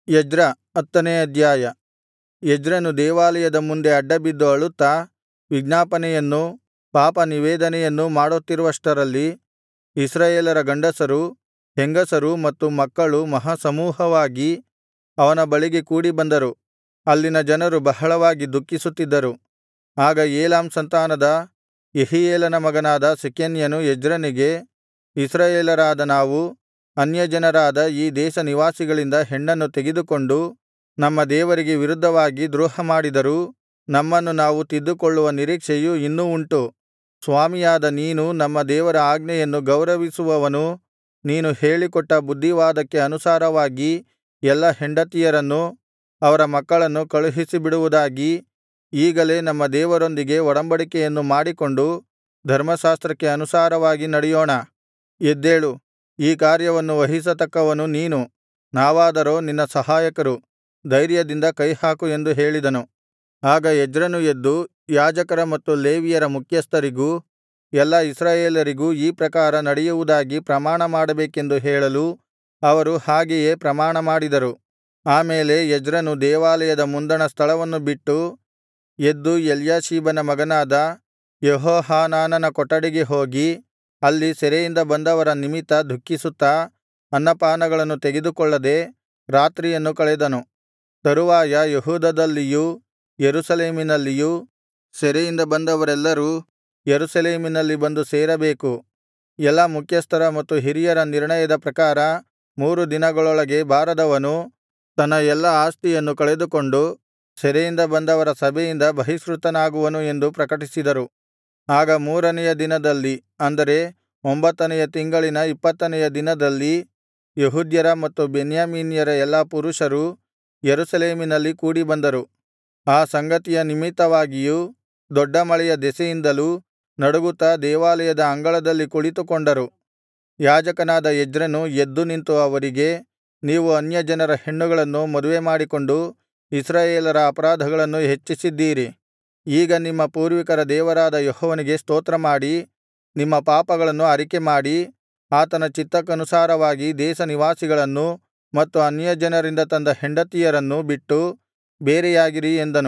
Ezra ಹತ್ತನೇ ಅಧ್ಯಾಯ ಎಜ್ರನು ದೇವಾಲಯದ ಮುಂದೆ ಅಡ್ಡಬಿದ್ದು ಅಳುತ್ತಾ ವಿಜ್ಞಾಪನೆಯನ್ನೂ ಪಾಪನಿವೇದನೆಯನ್ನೂ ಮಾಡುತ್ತಿರುವಷ್ಟರಲ್ಲಿ ಇಸ್ರಾಯೇಲರ ಗಂಡಸರು ಹೆಂಗಸರು ಮತ್ತು ಮಕ್ಕಳು ಮಹಾಸಮೂಹವಾಗಿ ಅವನ ಬಳಿಗೆ ಕೂಡಿಬಂದರು ಅಲ್ಲಿನ ಜನರು ಬಹಳವಾಗಿ ದುಃಖಿಸುತ್ತಿದ್ದರು ಆಗ ಏಲಾಮ್ ಸಂತಾನದ ಯೆಹೀಯೇಲನ ಮಗನಾದ ಶೆಕನ್ಯನು ಎಜ್ರನಿಗೆ ಇಸ್ರಾಯೇಲರಾದ ನಾವು ಅನ್ಯಜನರಾದ ಈ ದೇಶನಿವಾಸಿಗಳಿಂದ ಹೆಣ್ಣನ್ನು ತೆಗೆದುಕೊಂಡು ನಮ್ಮ ದೇವರಿಗೆ ವಿರುದ್ಧವಾಗಿ ದ್ರೋಹಮಾಡಿದರೂ ನಮ್ಮನ್ನು ನಾವು ತಿದ್ದಿಕೊಳ್ಳುವ ನಿರೀಕ್ಷೆಯು ಇನ್ನೂ ಉಂಟು ಸ್ವಾಮಿಯಾದ ನೀನು ನಮ್ಮ ದೇವರ ಆಜ್ಞೆಯನ್ನು ಗೌರವಿಸುವವನು ನೀನು ಹೇಳಿಕೊಟ್ಟ ಬುದ್ಧಿವಾದಕ್ಕೆ ಅನುಸಾರವಾಗಿ ಎಲ್ಲಾ ಹೆಂಡತಿಯರನ್ನೂ ಅವರ ಮಕ್ಕಳನ್ನು ಕಳುಹಿಸಿಬಿಡುವುದಾಗಿ ಈಗಲೇ ನಮ್ಮ ದೇವರೊಂದಿಗೆ ಒಡಂಬಡಿಕೆಯನ್ನು ಮಾಡಿಕೊಂಡು ಧರ್ಮಶಾಸ್ತ್ರಕ್ಕೆ ಅನುಸಾರವಾಗಿ ನಡೆಯೋಣ ಎದ್ದೇಳು ಈ ಕಾರ್ಯವನ್ನು ವಹಿಸತಕ್ಕವನು ನೀನು ನಾವಾದರೋ ನಿನ್ನ ಸಹಾಯಕರು ಧೈರ್ಯದಿಂದ ಕೈಹಾಕು ಎಂದು ಹೇಳಿದನು ಆಗ ಎಜ್ರನು ಎದ್ದು ಯಾಜಕರ ಮತ್ತು ಲೇವಿಯರ ಮುಖ್ಯಸ್ಥರಿಗೂ ಎಲ್ಲಾ ಇಸ್ರಾಯೇಲರಿಗೂ ಈ ಪ್ರಕಾರ ನಡೆಯುವುದಾಗಿ ಪ್ರಮಾಣಮಾಡಬೇಕೆಂದು ಹೇಳಲು ಅವರು ಹಾಗೆಯೇ ಪ್ರಮಾಣಮಾಡಿದರು ಆಮೇಲೆ ಎಜ್ರನು ದೇವಾಲಯದ ಮುಂದಣ ಸ್ಥಳವನ್ನು ಬಿಟ್ಟು ಎದ್ದು ಎಲ್ಯಾಷೀಬನ ಮಗನಾದ ಯೆಹೋಹಾನಾನನ ಕೊಠಡಿಗೆ ಹೋಗಿ ಅಲ್ಲಿ ಸೆರೆಯಿಂದ ಬಂದವರ ನಿಮಿತ್ತ ದುಃಖಿಸುತ್ತಾ ಅನ್ನಪಾನಗಳನ್ನು ತೆಗೆದುಕೊಳ್ಳದೆ ರಾತ್ರಿಯನ್ನು ಕಳೆದನು ತರುವಾಯ ಯೆಹೂದದಲ್ಲಿಯೂ ಯೆರೂಸಲೇಮಿನಲ್ಲಿಯೂ ಸೆರೆಯಿಂದ ಬಂದವರೆಲ್ಲರೂ ಯೆರೂಸಲೇಮಿನಲ್ಲಿ ಬಂದು ಸೇರಬೇಕು ಎಲ್ಲಾ ಮುಖ್ಯಸ್ಥರ ಮತ್ತು ಹಿರಿಯರ ನಿರ್ಣಯದ ಪ್ರಕಾರ ಮೂರು ದಿನಗಳೊಳಗೆ ಬಾರದವನು ತನ್ನ ಎಲ್ಲಾ ಆಸ್ತಿಯನ್ನು ಕಳೆದುಕೊಂಡು ಸೆರೆಯಿಂದ ಬಂದವರ ಸಭೆಯಿಂದ ಬಹಿಷ್ಕೃತನಾಗುವನು ಎಂದು ಪ್ರಕಟಿಸಿದರು ಆಗ ಮೂರನೆಯ ದಿನದಲ್ಲಿ ಅಂದರೆ ಒಂಬತ್ತನೆಯ ತಿಂಗಳಿನ ಇಪ್ಪತ್ತನೆಯ ದಿನದಲ್ಲಿ ಯೆಹೂದ್ಯರ ಮತ್ತು ಬೆನ್ಯಾಮೀನ್ಯರ ಎಲ್ಲಾ ಪುರುಷರು ಯೆರೂಸಲೇಮಿನಲ್ಲಿ ಕೂಡಿಬಂದರು ಆ ಸಂಗತಿಯ ನಿಮಿತ್ತವಾಗಿಯೂ ದೊಡ್ಡ ಮಳೆಯ ದೆಸೆಯಿಂದಲೂ ನಡುಗುತ್ತಾ ದೇವಾಲಯದ ಅಂಗಳದಲ್ಲಿ ಕುಳಿತುಕೊಂಡರು ಯಾಜಕನಾದ ಎಜ್ರನು ಎದ್ದು ನಿಂತು ಅವರಿಗೆ ನೀವು ಅನ್ಯಜನರ ಹೆಣ್ಣುಗಳನ್ನು ಮದುವೆಮಾಡಿಕೊಂಡು ಇಸ್ರಾಯೇಲರ ಅಪರಾಧಗಳನ್ನು ಹೆಚ್ಚಿಸಿದ್ದೀರಿ ಈಗ ನಿಮ್ಮ ಪೂರ್ವಿಕರ ದೇವರಾದ ಯೆಹೋವನಿಗೆ ಸ್ತೋತ್ರಮಾಡಿ ನಿಮ್ಮ ಪಾಪಗಳನ್ನು ಅರಿಕೆಮಾಡಿ ಆತನ ಚಿತ್ತಕ್ಕನುಸಾರವಾಗಿ ದೇಶನಿವಾಸಿಗಳನ್ನೂ ಮತ್ತು ಅನ್ಯಜನರಿಂದ ತಂದ ಹೆಂಡತಿಯರನ್ನೂ ಬಿಟ್ಟು ಬೇರೆಯಾಗಿರಿ ಎಂದನು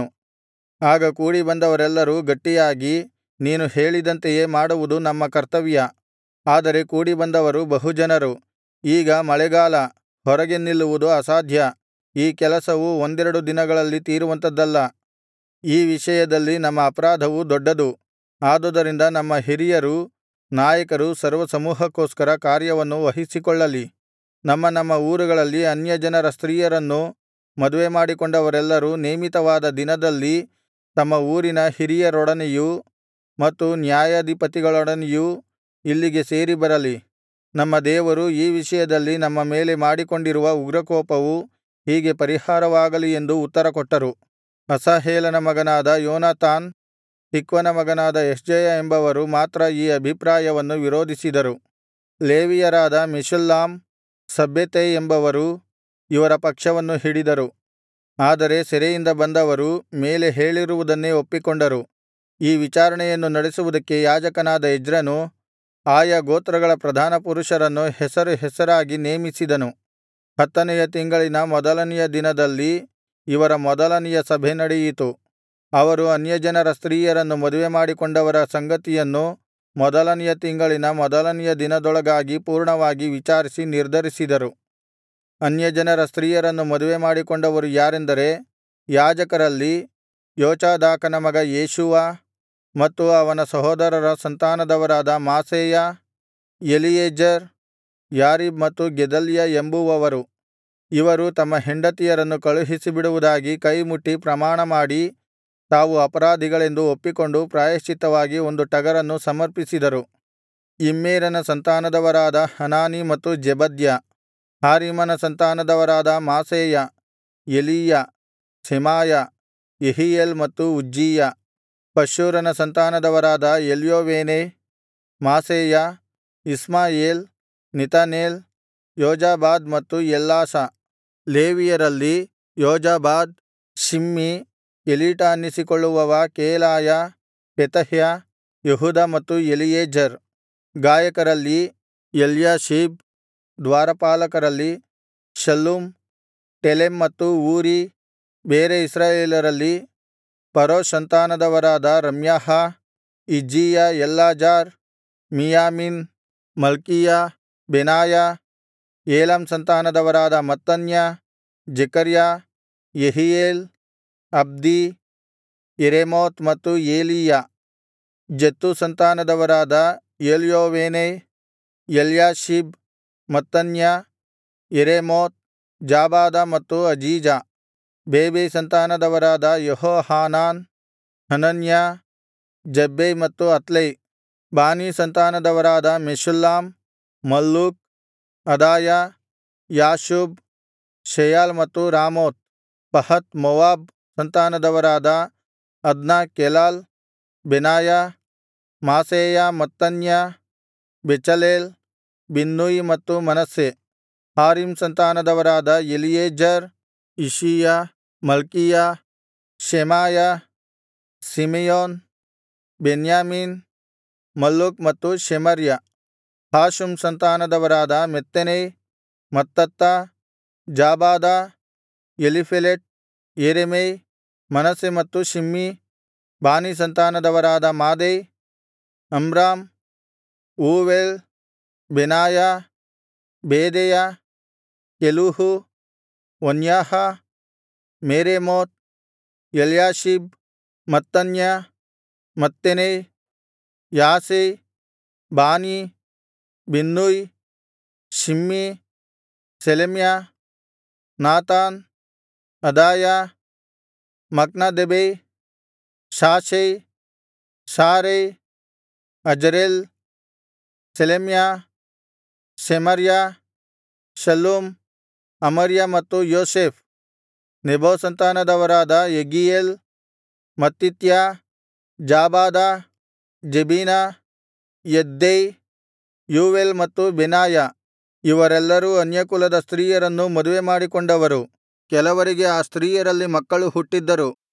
ಆಗ ಕೂಡಿಬಂದವರೆಲ್ಲರೂ ಗಟ್ಟಿಯಾಗಿ ನೀನು ಹೇಳಿದಂತೆಯೇ ಮಾಡುವುದು ನಮ್ಮ ಕರ್ತವ್ಯ ಆದರೆ ಕೂಡಿಬಂದವರು ಬಹುಜನರು ಈಗ ಮಳೆಗಾಲ ಹೊರಗೆ ನಿಲ್ಲುವುದು ಅಸಾಧ್ಯ ಈ ಕೆಲಸವು ಒಂದೆರಡು ದಿನಗಳಲ್ಲಿ ತೀರುವಂಥದ್ದಲ್ಲ ಈ ವಿಷಯದಲ್ಲಿ ನಮ್ಮ ಅಪರಾಧವು ದೊಡ್ಡದು ಆದುದರಿಂದ ನಮ್ಮ ಹಿರಿಯರೂ ನಾಯಕರು ಸರ್ವಸಮೂಹಕ್ಕೋಸ್ಕರ ಕಾರ್ಯವನ್ನು ವಹಿಸಿಕೊಳ್ಳಲಿ ನಮ್ಮ ನಮ್ಮ ಊರುಗಳಲ್ಲಿ ಅನ್ಯಜನರ ಸ್ತ್ರೀಯರನ್ನು ಮದುವೆಮಾಡಿಕೊಂಡವರೆಲ್ಲರೂ ನೇಮಿತವಾದ ದಿನದಲ್ಲಿ ತಮ್ಮ ಊರಿನ ಹಿರಿಯರೊಡನೆಯೂ ಮತ್ತು ನ್ಯಾಯಾಧಿಪತಿಗಳೊಡನೆಯೂ ಇಲ್ಲಿಗೆ ಸೇರಿ ಬರಲಿ ನಮ್ಮ ದೇವರು ಈ ವಿಷಯದಲ್ಲಿ ನಮ್ಮ ಮೇಲೆ ಮಾಡಿಕೊಂಡಿರುವ ಉಗ್ರಕೋಪವು ಹೀಗೆ ಪರಿಹಾರವಾಗಲಿ ಎಂದು ಉತ್ತರಕೊಟ್ಟರು ಅಸಾಹೇಲನ ಮಗನಾದ ಯೋನಾತಾನ್ ತಿಕ್ವನ ಮಗನಾದ ಯಹ್ಜೆಯ ಎಂಬವರು ಮಾತ್ರ ಈ ಅಭಿಪ್ರಾಯವನ್ನು ವಿರೋಧಿಸಿದರು ಲೇವಿಯರಾದ ಮೆಷುಲ್ಲಾಮ್ ಶಬ್ಬೆತೈ ಎಂಬವರು ಇವರ ಪಕ್ಷವನ್ನು ಹಿಡಿದರು ಆದರೆ ಸೆರೆಯಿಂದ ಬಂದವರು ಮೇಲೆ ಹೇಳಿರುವುದನ್ನೇ ಒಪ್ಪಿಕೊಂಡರು ಈ ವಿಚಾರಣೆಯನ್ನು ನಡೆಸುವುದಕ್ಕೆ ಯಾಜಕನಾದ ಎಜ್ರನು ಆಯಾ ಗೋತ್ರಗಳ ಪ್ರಧಾನಪುರುಷರನ್ನು ಹೆಸರು ಹೆಸರಾಗಿ ನೇಮಿಸಿದನು ಹತ್ತನೆಯ ತಿಂಗಳಿನ ಮೊದಲನೆಯ ದಿನದಲ್ಲಿ ಇವರ ಮೊದಲನೆಯ ಸಭೆ ನಡೆಯಿತು ಅವರು ಅನ್ಯಜನರ ಸ್ತ್ರೀಯರನ್ನು ಮದುವೆಮಾಡಿಕೊಂಡವರ ಸಂಗತಿಯನ್ನು ಮೊದಲನೆಯ ತಿಂಗಳಿನ ಮೊದಲನೆಯ ದಿನದೊಳಗಾಗಿ ಪೂರ್ಣವಾಗಿ ವಿಚಾರಿಸಿ ನಿರ್ಧರಿಸಿದರು ಅನ್ಯಜನರ ಸ್ತ್ರೀಯರನ್ನು ಮದುವೆಮಾಡಿಕೊಂಡವರು ಯಾರೆಂದರೆ ಯಾಜಕರಲ್ಲಿ ಯೋಚಾದಾಕನ ಮಗ ಯೇಷೂವ ಮತ್ತು ಅವನ ಸಹೋದರರ ಸಂತಾನದವರಾದ ಮಾಸೇಯ ಎಲೀಯೆಜೆರ್ ಯಾರೀಬ್ ಮತ್ತು ಗೆದಲ್ಯ ಎಂಬುವವರು ಇವರು ತಮ್ಮ ಹೆಂಡತಿಯರನ್ನು ಕಳುಹಿಸಿಬಿಡುವುದಾಗಿ ಕೈಮುಟ್ಟಿ ಪ್ರಮಾಣಮಾಡಿ ತಾವು ಅಪರಾಧಿಗಳೆಂದು ಒಪ್ಪಿಕೊಂಡು ಪ್ರಾಯಶ್ಚಿತ್ತವಾಗಿ ಒಂದು ಟಗರನ್ನು ಸಮರ್ಪಿಸಿದರು ಇಮ್ಮೇರನ ಸಂತಾನದವರಾದ ಹನಾನೀ ಮತ್ತು ಜೆಬದ್ಯ ಹಾರೀಮನ ಸಂತಾನದವರಾದ ಮಾಸೇಯ ಎಲೀಯ ಸೆಮಾಯ ಯೆಹೀಯೇಲ್ ಮತ್ತು ಉಜ್ಜೀಯ ಪಶ್ಹೂರನ ಸಂತಾನದವರಾದ ಎಲ್ಯೋವೇನೈ ಮಾಸೇಯ ಇಷ್ಮಾಯೇಲ್ ನೆತನೇಲ್ ಯೋಜಾಬಾದ್ ಮತ್ತು ಎಲ್ಲಾಸ ಲೇವಿಯರಲ್ಲಿ ಯೋಜಾಬಾದ್ ಶಿಮ್ಮಿ ಎಲೀಟ ಅನ್ನಿಸಿಕೊಳ್ಳುವವ ಕೇಲಾಯ ಪೆತಹ್ಯ ಯೆಹೂದ ಮತ್ತು ಎಲೀಯೆಜೆರ್ ಗಾಯಕರಲ್ಲಿ ಎಲ್ಯಾಷೀಬ್ ದ್ವಾರಪಾಲಕರಲ್ಲಿ ಶಲ್ಲೂಮ್ ಟೆಲೆಮ್ ಮತ್ತು ಊರಿ ಬೇರೆ ಇಸ್ರಾಯೇಲರಲ್ಲಿ ಪರೋಷ್ ಸಂತಾನದವರಾದ ರಮ್ಯಾಹ ಇಜ್ಜೀಯ ಎಲ್ಲಾಜಾರ್ ಮಿಯ್ಯಾಮಿನ್ ಮಲ್ಕೀಯ ಬೆನಾಯ ಏಲಾಮ್ ಸಂತಾನದವರಾದ Mattaniah Zechariah Jehiel Abdi Jeremoth ಮತ್ತು ಏಲೀಯ ಜತ್ತೂ ಸಂತಾನದವರಾದ ಎಲ್ಯೋವೇನೈ ಎಲ್ಯಾಷೀಬ್ ಮತ್ತನ್ಯ ಯೆರೇಮೋತ್ ಜಾಬಾದ ಮತ್ತು ಅಜೀಜ ಬೇಬೈ ಸಂತಾನದವರಾದ ಯೆಹೋಹಾನಾನ್ ಹನನ್ಯ ಜಬ್ಬೈ ಮತ್ತು ಅತ್ಲೈ ಬಾನೀ ಸಂತಾನದವರಾದ ಮೆಷುಲ್ಲಾಮ್ ಮಲ್ಲೂಕ್ ಅದಾಯ ಯಾಷೂಬ್ ಶೆಯಾಲ್ ಮತ್ತು ರಾಮೋತ್ ಪಹತ್ ಮೋವಾಬ್ ಸಂತಾನದವರಾದ ಅದ್ನ ಕೆಲಾಲ್ ಬೆನಾಯ ಮಾಸೇಯ ಮತ್ತನ್ಯ ಬೆಚಲೇಲ್ ಬಿನ್ನೂಯ್ ಮತ್ತು ಮನಸ್ಸೆ ಹಾರೀಮ್ ಸಂತಾನದವರಾದ Eliezer Ishijah Malchijah Shemaiah Simeon Benjamin Malluch ಮತ್ತು ಶೆಮರ್ಯ ಹಾಷುಮ್ ಸಂತಾನದವರಾದ ಮೆತ್ತನೈ ಮತ್ತತ್ತ ಜಾಬಾದ ಎಲೀಫೆಲೆಟ್ ಯೆರೆಮೈ ಮನಸ್ಸೆ ಮತ್ತು ಶಿಮ್ಮೀ ಬಾನೀ ಸಂತಾನದವರಾದ Maadai Amram Uel Benaiah Bedeiah Keluhi Vaniah Meremoth Eliashib Mattaniah Mattenai Jaasai Bani Binnui Shimei Shelemiah Nathan Adaiah Machnadebai Shashai Sharai Azarel Shelemiah Shemariah Shallum Amariah ಮತ್ತು Joseph Nebo ಸಂತಾನದವರಾದ ಯೆಗೀಯೇಲ್ ಮತ್ತಿತ್ಯ ಜಾಬಾದ ಜೆಬೀನ ಯದ್ದೈ ಯೂವೇಲ್ ಮತ್ತು ಬೆನಾಯ ಇವರೆಲ್ಲರೂ ಅನ್ಯಕುಲದ ಸ್ತ್ರೀಯರನ್ನು ಮದುವೆಮಾಡಿಕೊಂಡವರು ಕೆಲವರಿಗೆ ಆ ಸ್ತ್ರೀಯರಲ್ಲಿ ಮಕ್ಕಳು ಹುಟ್ಟಿದ್ದರು